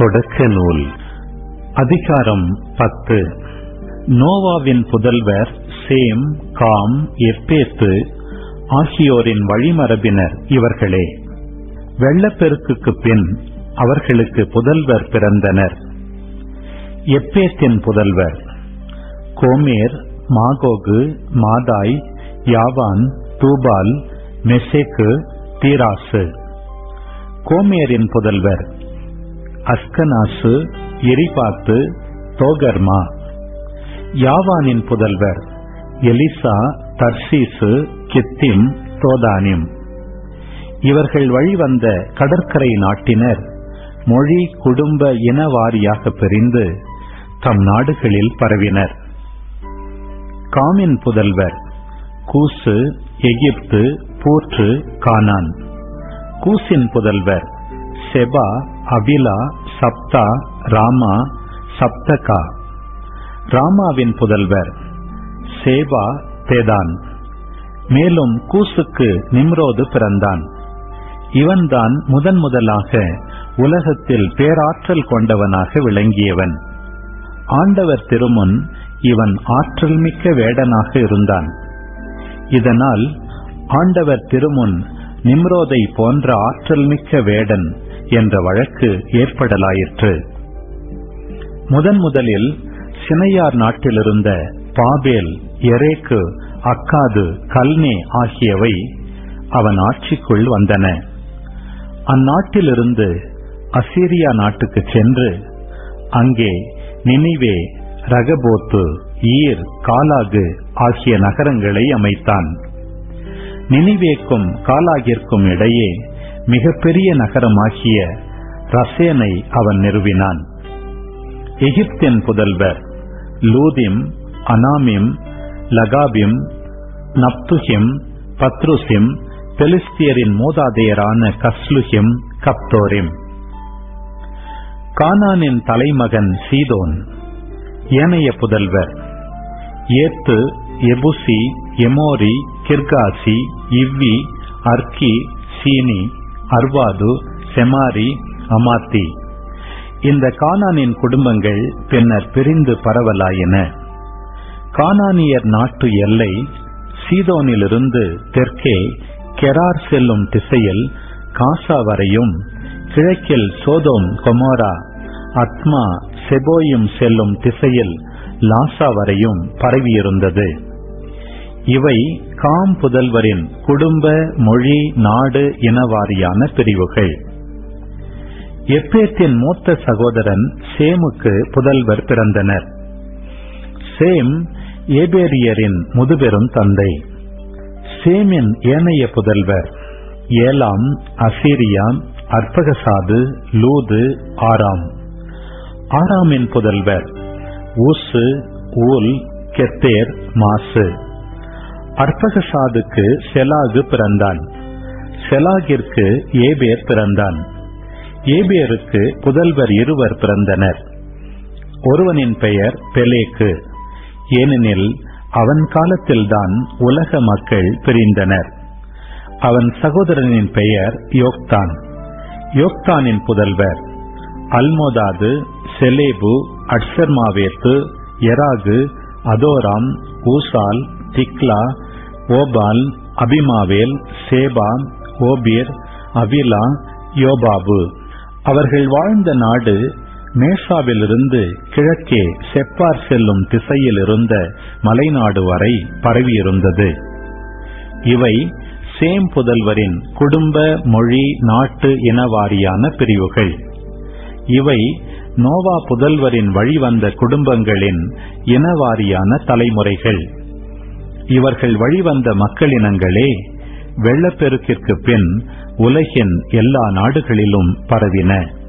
தொடக்க நூல் அதிகாரம் பத்து நோவாவின் புதல்வர் சேம் காம் எப்பேத்து ஆகியோரின் வழிமரபினர் இவர்களே வெள்ளப்பெருக்குக்குப் பின் அவர்களுக்கு புதல்வர் பிறந்தனர் எப்பேத்தின் புதல்வர் Gomer Magog Madai Javan Tubal Meshech Tiras கோமேரின் புதல்வர் அஸ்கனாசு எரிபாத்து தோகர்மா யாவானின் புதல்வர் எலிசா தர்சீசு கித்திம் தோதானிம் இவர்கள் வழிவந்த கடற்கரை நாட்டினர் மொழி குடும்ப இனவாரியாக பிரிந்து தம் நாடுகளில் பரவினர் காமின் புதல்வர் கூசு எகிப்து பூற்று கானான் கூசின் புதல்வர் செபா அபிலா சப்தா ராமா சப்தகா ராமாவின் புதல்வர் சேபா தேதான் மேலும் கூசுக்கு நிம்ரோது பிறந்தான் இவன்தான் முதன் முதலாக உலகத்தில் பேராற்றல் கொண்டவனாக விளங்கியவன் ஆண்டவர் திருமுன் இவன் ஆற்றல் மிக்க வேடனாக இருந்தான் இதனால் ஆண்டவர் திருமுன் நிம்ரோதை போன்ற ஆற்றல் மிக்க வேடன் என்ற வழக்கு ஏற்படலாயிற்று முதன் முதலில் சினையார் நாட்டிலிருந்த பாபேல் எரேக்கு அக்காது கல்னே ஆகியவை அவன் ஆட்சிக்குள் வந்தன அந்நாட்டிலிருந்து அசீரியா நாட்டுக்கு சென்று அங்கே நினிவே ரகபோத்து ஈர் காலாகு ஆகிய நகரங்களை அமைத்தான் நினிவேக்கும் காலாகிற்கும் இடையே மிகப்பெரிய நகரமாகிய ரசேனை அவன் நிறுவினான் எகிப்தின் புதல்வர் லூதிம் அனாமிம் லகாபிம் நப்துஹிம் பத்ருசிம் பெலிஸ்தியரின் மூதாதையரான கஸ்லுஹிம் கப்தோரிம் கானானின் தலைமகன் சீதோன் ஏனைய புதல்வர் ஏத்து எபுசி எமோரி கிர்காசி இவ்வி அர்க்கி சீனி அர்வாது செமாரி அமாத்தி இந்த கானானின் குடும்பங்கள் பின்னர் பிரிந்து பரவலாயின கானானியர் நாட்டு எல்லை சீதோனிலிருந்து தெற்கே கெரார் செல்லும் திசையில் காசா வரையும் கிழக்கில் சோதோம் கொமோரா அத்மா செபோயும் செல்லும் திசையில் லாசா வரையும் பரவியிருந்தது இவை காம் புதல்வரின் குடும்ப மொழி நாடு இனவாரியான பிரிவுகள் எப்பேத்தின் மூத்த சகோதரன் சேமுக்கு புதல்வர் பிறந்தனர் சேம் ஏபேரியரின் முதுபெரும் தந்தை சேமின் ஏனைய புதல்வர் ஏலாம் அசீரியாம் அற்பகசாது லூது ஆராம் ஆராமின் புதல்வர் ஊசு ஊல் கெத்தேர் மாசு அற்பகசாதுக்கு செலாகு பிறந்தான் செலாகிற்கு ஏபேர் பிறந்தான் ஏபேருக்கு புதல்வர் இருவர் பிறந்தனர் ஒருவனின் பெயர் பெலேக்கு ஏனெனில் அவன் காலத்தில்தான் உலக மக்கள் பிரிந்தனர் அவன் சகோதரனின் பெயர் யோக்தான் யோக்தானின் புதல்வர் அல்மோதாது செலேபு அட்சர்மாவேத்து எராகு அதோராம் ஊசால் திக்லா ஓபால் அபிமாவேல் சேபா ஓபீர் அவிலா யோபாபு அவர்கள் வாழ்ந்த நாடு மேஷாவிலிருந்து கிழக்கே செப்பார் செல்லும் திசையில் இருந்த மலைநாடு வரை பரவியிருந்தது இவை சேம் புதல்வரின் குடும்ப மொழி நாட்டு இனவாரியான பிரிவுகள் இவை நோவா புதல்வரின் வழிவந்த குடும்பங்களின் இனவாரியான தலைமுறைகள் இவர்கள் வழிவந்த மக்களினங்களே வெள்ளப்பெருக்கிற்கு பின் உலகின் எல்லா நாடுகளிலும் பரவின